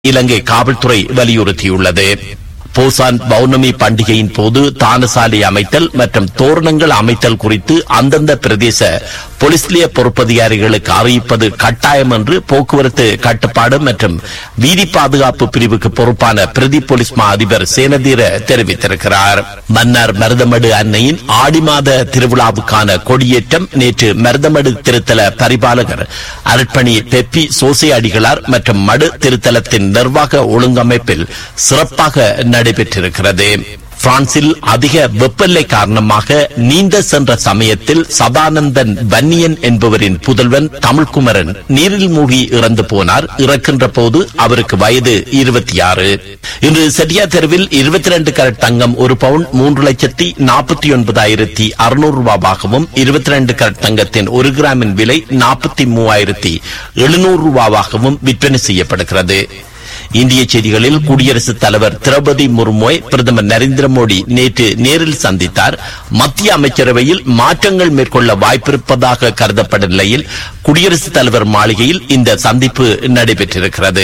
இலங்கை காவல்துறை வலியுறுத்தியுள்ளது போசான் பௌர்ணமி பண்டிகையின் போது தானசாலை அமைத்தல் மற்றும் தோரணங்கள் அமைத்தல் குறித்து அந்தந்த பிரதேச போலீஸ் நிலைய பொறுப்பதிகாரிகளுக்கு அறிவிப்பது கட்டாயம் என்று போக்குவரத்து கட்டுப்பாடு மற்றும் வீதி பாதுகாப்பு பிரிவுக்கு பொறுப்பான பிரதி போலீஸ் மா அதிபர் சேனதீர தெரிவித்திருக்கிறார் மன்னார் மருதமடு அன்னையின் ஆடி மாத திருவிழாவுக்கான கொடியேற்றம் நேற்று மருதமடு திருத்தல பரிபாலகர் அருட்பணி பெப்பி சோசை அடிகளார் மற்றும் மடு திருத்தலத்தின் நிர்வாக ஒழுங்கமைப்பில் சிறப்பாக நடைபெற்றிருக்கிறது பிரான்சில் அதிக வெப்பநிலை காரணமாக நீந்த சென்ற சமயத்தில் சதானந்தன் வன்னியன் என்பவரின் புதல்வன் தமிழ்குமரன் நீரில் மூழ்கி இறந்து போனார் இறக்கின்ற போது அவருக்கு வயது இருபத்தி ஆறு இன்று செட்டியா தெருவில் இருபத்தி ரெண்டு கரட் தங்கம் ஒரு பவுன் மூன்று லட்சத்தி நாற்பத்தி ஒன்பதாயிரத்தி அறுநூறு ரூபாவாகவும் இருபத்தி ரெண்டு கரட் தங்கத்தின் ஒரு கிராமின் விலை நாற்பத்தி மூவாயிரத்தி எழுநூறு ரூபாவாகவும் விற்பனை செய்யப்படுகிறது இந்திய செய்திகளில் குடியரசுத் தலைவர் திரௌபதி முர்முவை பிரதமர் நரேந்திர மோடி நேற்று நேரில் சந்தித்தார் மத்திய அமைச்சரவையில் மாற்றங்கள் மேற்கொள்ள வாய்ப்பிருப்பதாக கருதப்படும் நிலையில் குடியரசுத் தலைவர் மாளிகையில் இந்த சந்திப்பு நடைபெற்றிருக்கிறது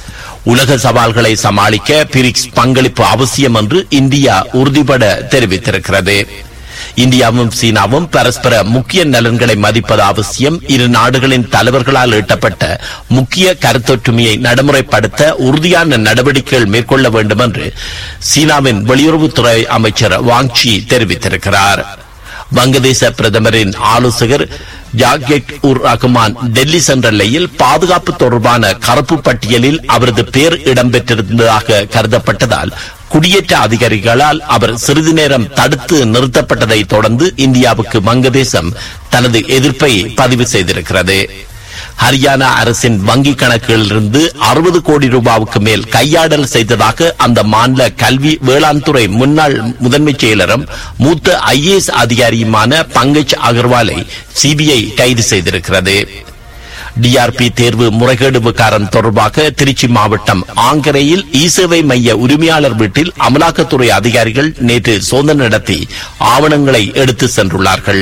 உலக சவால்களை சமாளிக்க பிரிக்ஸ் பங்களிப்பு அவசியம் என்று இந்தியா உறுதிபட தெரிவித்திருக்கிறது இந்தியாவும் சீனாவும் பரஸ்பர முக்கிய நலன்களை மதிப்பது அவசியம் இரு நாடுகளின் தலைவர்களால் எட்டப்பட்ட முக்கிய கருத்தொற்றுமையை நடைமுறைப்படுத்த உறுதியான நடவடிக்கைகள் மேற்கொள்ள வேண்டும் என்று சீனாவின் வெளியுறவுத்துறை அமைச்சர் வாங்சி தெரிவித்திருக்கிறார் வங்கதேச பிரதமரின் ஆலோசகர் ஜாகெட் உர் ரஹ்மான் டெல்லி சென்ற நிலையில் பாதுகாப்பு தொடர்பான கருப்பு பட்டியலில் அவரது பெயர் இடம்பெற்றிருந்ததாக கருதப்பட்டதால் குடியேற்ற அதிகாரிகளால் அவர் சிறிது நேரம் தடுத்து நிறுத்தப்பட்டதை தொடர்ந்து இந்தியாவுக்கு வங்கதேசம் தனது எதிர்ப்பை பதிவு செய்திருக்கிறது ஹரியானா அரசின் வங்கி கணக்குகளிலிருந்து அறுபது கோடி ரூபாவுக்கு மேல் கையாடல் செய்ததாக அந்த மாநில கல்வி வேளாண் துறை முன்னாள் முதன்மைச் செயலரும் மூத்த ஐஏஎஸ் அதிகாரியுமான பங்கஜ் அகர்வாலை சிபிஐ கைது செய்திருக்கிறது டிஆர்பி தேர்வு முறைகேடு விகாரம் தொடர்பாக திருச்சி மாவட்டம் ஆங்கரையில் இ சேவை மைய உரிமையாளர் வீட்டில் அமலாக்கத்துறை அதிகாரிகள் நேற்று சோதனை நடத்தி ஆவணங்களை எடுத்து சென்றுள்ளார்கள்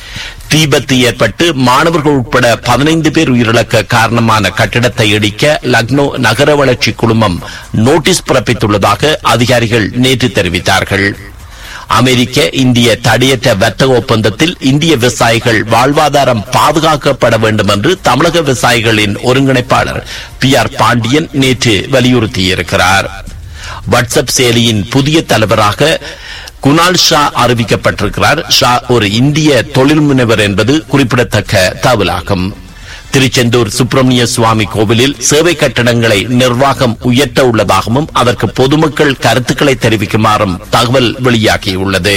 தீபத்து ஏற்பட்டு மாணவர்கள் உட்பட பதினைந்து பேர் உயிரிழக்க காரணமான கட்டிடத்தை இடிக்க லக்னோ நகர வளர்ச்சி குழுமம் நோட்டீஸ் பிறப்பித்துள்ளதாக அதிகாரிகள் நேற்று தெரிவித்தார்கள் அமெரிக்க இந்திய தடையற்ற வர்த்தக ஒப்பந்தத்தில் இந்திய விவசாயிகள் வாழ்வாதாரம் பாதுகாக்கப்பட வேண்டும் என்று தமிழக விவசாயிகளின் ஒருங்கிணைப்பாளர் பி ஆர் பாண்டியன் நேற்று வலியுறுத்தியிருக்கிறார் வாட்ஸ்அப் செயலியின் புதிய தலைவராக குணால் ஷா அறிவிக்கப்பட்டிருக்கிறார் ஷா ஒரு இந்திய தொழில் முனைவர் என்பது குறிப்பிடத்தக்க தகவலாகும் திருச்செந்தூர் சுப்பிரமணிய சுவாமி கோவிலில் சேவை கட்டடங்களை நிர்வாகம் உயர்த்த உள்ளதாகவும் அதற்கு பொதுமக்கள் கருத்துக்களை தெரிவிக்குமாறும் தகவல் வெளியாகியுள்ளது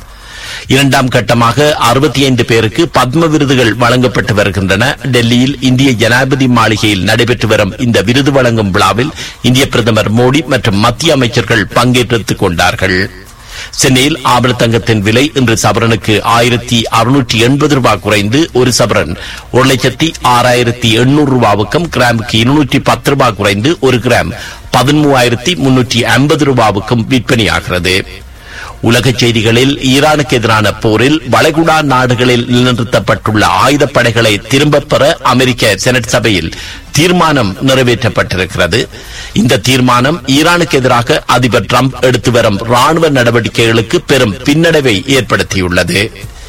இரண்டாம் கட்டமாக அறுபத்தி ஐந்து பேருக்கு பத்ம விருதுகள் வழங்கப்பட்டு வருகின்றன டெல்லியில் இந்திய ஜனாதிபதி மாளிகையில் நடைபெற்று வரும் இந்த விருது வழங்கும் விழாவில் இந்திய பிரதமர் மோடி மற்றும் மத்திய அமைச்சர்கள் பங்கேற்றுக் கொண்டார்கள் சென்னையில் ஆபரண தங்கத்தின் விலை இன்று சவரனுக்கு ஆயிரத்தி அறுநூற்றி எண்பது ரூபாய் குறைந்து ஒரு சவரன் ஒரு லட்சத்தி ஆறாயிரத்தி எண்ணூறு ரூபாவுக்கும் கிராமுக்கு இருநூற்றி பத்து ரூபாய் குறைந்து ஒரு கிராம் பதிமூவாயிரத்தி முன்னூற்றி ஐம்பது ரூபாவுக்கும் விற்பனையாகிறது உலகச் செய்திகளில் ஈரானுக்கு எதிரான போரில் வளைகுடா நாடுகளில் நிலைநிறுத்தப்பட்டுள்ள ஆயுதப்படைகளை திரும்பப் பெற அமெரிக்க செனட் சபையில் தீர்மானம் நிறைவேற்றப்பட்டிருக்கிறது இந்த தீர்மானம் ஈரானுக்கு எதிராக அதிபர் டிரம்ப் எடுத்து வரும் ராணுவ நடவடிக்கைகளுக்கு பெரும் பின்னடைவை ஏற்படுத்தியுள்ளது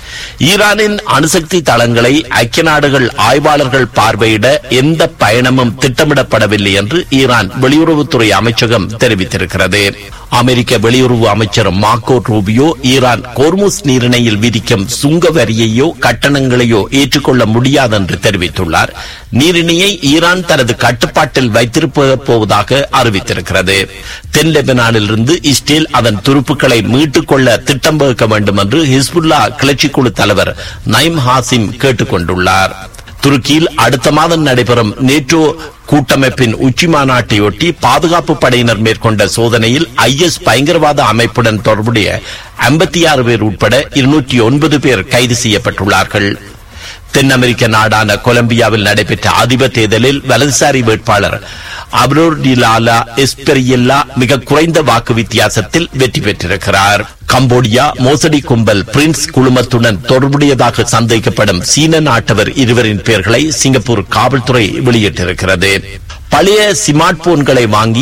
ஈரானின் அணுசக்தி தளங்களை ஐக்கிய நாடுகள் ஆய்வாளர்கள் பார்வையிட எந்த பயணமும் திட்டமிடப்படவில்லை என்று ஈரான் வெளியுறவுத்துறை அமைச்சகம் தெரிவித்திருக்கிறது அமெரிக்க வெளியுறவு அமைச்சர் மார்க்கோ ரூபியோ ஈரான் கோர்முஸ் நீரிணையில் விதிக்கும் சுங்க வரியையோ கட்டணங்களையோ ஏற்றுக்கொள்ள முடியாது என்று தெரிவித்துள்ளார் நீரிணையை ஈரான் தனது கட்டுப்பாட்டில் வைத்திருப்ப போவதாக அறிவித்திருக்கிறது தென் லெபனானிலிருந்து இஸ்ரேல் அதன் துருப்புக்களை மீட்டுக் கொள்ள திட்டம் வகுக்க வேண்டும் என்று ஹிஸ்புல்லா கிளர்ச்சிக்குழு தலைவர் நைம் ஹாசிம் கேட்டுக் கொண்டுள்ளார் துருக்கியில் அடுத்த மாதம் நடைபெறும் நேட்டோ கூட்டமைப்பின் உச்சி மாநாட்டையொட்டி பாதுகாப்பு படையினர் மேற்கொண்ட சோதனையில் ஐஎஸ் பயங்கரவாத அமைப்புடன் தொடர்புடைய ஐம்பத்தி ஆறு பேர் உட்பட இருநூற்றி ஒன்பது பேர் கைது செய்யப்பட்டுள்ளார்கள் தென் அமெரிக்க நாடான கொலம்பியாவில் நடைபெற்ற அதிபர் தேர்தலில் வலதுசாரி வேட்பாளர் அப்ரோர் டிலாலா எஸ்பெரியல்லா மிக குறைந்த வாக்கு வித்தியாசத்தில் வெற்றி பெற்றிருக்கிறார் கம்போடியா மோசடி கும்பல் பிரின்ஸ் குழுமத்துடன் தொடர்புடையதாக சந்தேகிக்கப்படும் சீன நாட்டவர் இருவரின் பெயர்களை சிங்கப்பூர் காவல்துறை வெளியிட்டிருக்கிறது பழைய ஸ்மார்ட் போன்களை வாங்கி